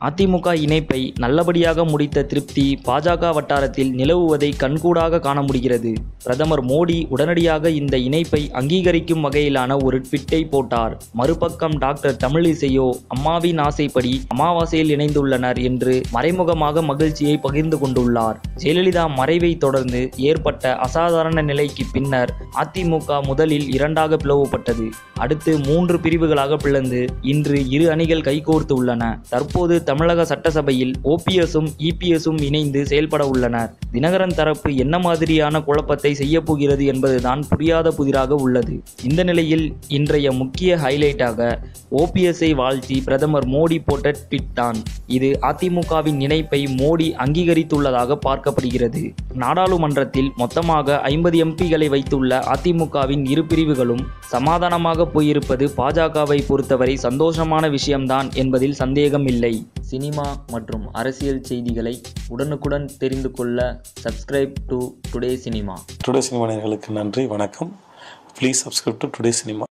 அதிமுக இணைப்பை நல்லபடியாக முடித்த திருப்தி பாஜக வட்டாரத்தில் நிலவுவதை கண்கூடாக காண முடிகிறது பிரதமர் மோடி உடனடியாக இந்த இணைப்பை அங்கீகரிக்கும் வகையிலான ஒரு ட்விட்டை போட்டார் மறுபக்கம் டாக்டர் தமிழிசையோ அம்மாவின் ஆசைப்படி அமாவாசையில் இணைந்துள்ளனர் என்று மறைமுகமாக மகிழ்ச்சியை பகிர்ந்து கொண்டுள்ளார் ஜெயலலிதா மறைவை தொடர்ந்து ஏற்பட்ட அசாதாரண நிலைக்கு பின்னர் அதிமுக முதலில் இரண்டாக பிளவுபட்டது அடுத்து மூன்று பிரிவுகளாக பிளந்து இன்று இரு அணிகள் கைகோர்த்து உள்ளன தற்போது தமிழக சட்டசபையில் ஓபிஎஸும் இபிஎஸும் இணைந்து செயல்பட உள்ளனர் தினகரன் தரப்பு என்ன மாதிரியான குழப்பத்தை செய்ய போகிறது என்பதுதான் புரியாத புதிராக உள்ளது இந்த நிலையில் இன்றைய முக்கிய ஹைலைட்டாக ஓபிஎஸ்ஐ வாழ்த்தி பிரதமர் மோடி போட்ட ட்வீட் தான் இது அதிமுகவின் இணைப்பை மோடி அங்கீகரித்துள்ளதாக பார்க்கப்படுகிறது நாடாளுமன்றத்தில் மொத்தமாக ஐம்பது எம்பிகளை வைத்துள்ள அதிமுகவின் இரு பிரிவுகளும் சமாதானமாக போயிருப்பது பாஜகவை பொறுத்தவரை சந்தோஷமான விஷயம்தான் என்பதில் சந்தேகம் இல்லை சினிமா மற்றும் அரசியல் செய்திகளை உடனுக்குடன் தெரிந்து கொள்ள subscribe to Today Cinema Today Cinema நேயர்களுக்கு நன்றி வணக்கம் please subscribe to Today cinema